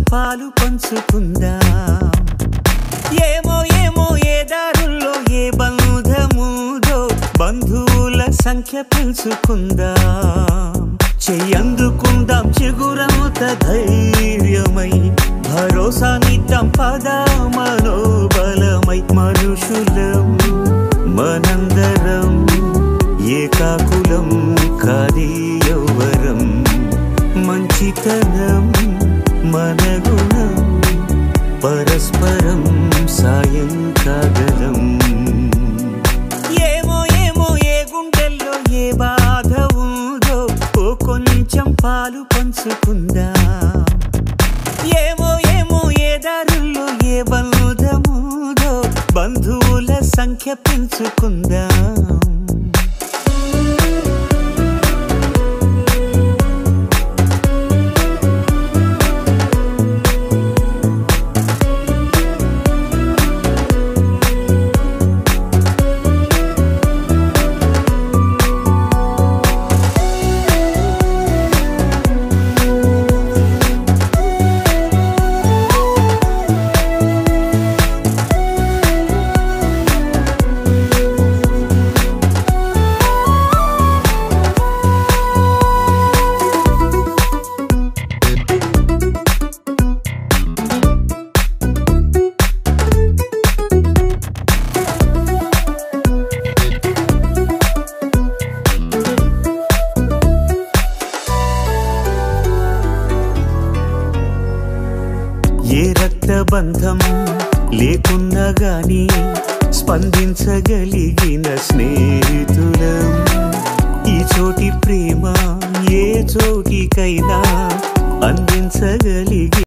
పాలు పంచుకుందాం ఏమో ఏమో ఏ దారుల్లో ఏ బంధముదో బంధువుల సంఖ్య పెంచుకుందాం చెయ్యందుకుందాం చిగురముత ధైర్యమై భరోసానిద్దాం పద మనోబలమై మనుషులం మనందరం ఏకాకులం కాది యౌవరం మంచితనం మన గుణం పరస్పరం సాయం కాగలం ఏమో ఏమో ఏ గుండెల్లో ఏ బాధ ఉందో ఓ కొంచెం పాలు పంచుకుందాం ఏమో ఏమో ఏ దారుల్లో ఏ బంధముదో బంధువుల సంఖ్య పెంచుకుందాం ఏ రక్తబంధం లేకున్నా గాని స్పందించగలిగిన స్నేహితులం ఈ చోటి ప్రేమ ఏ చోటికైనా అందించగలిగి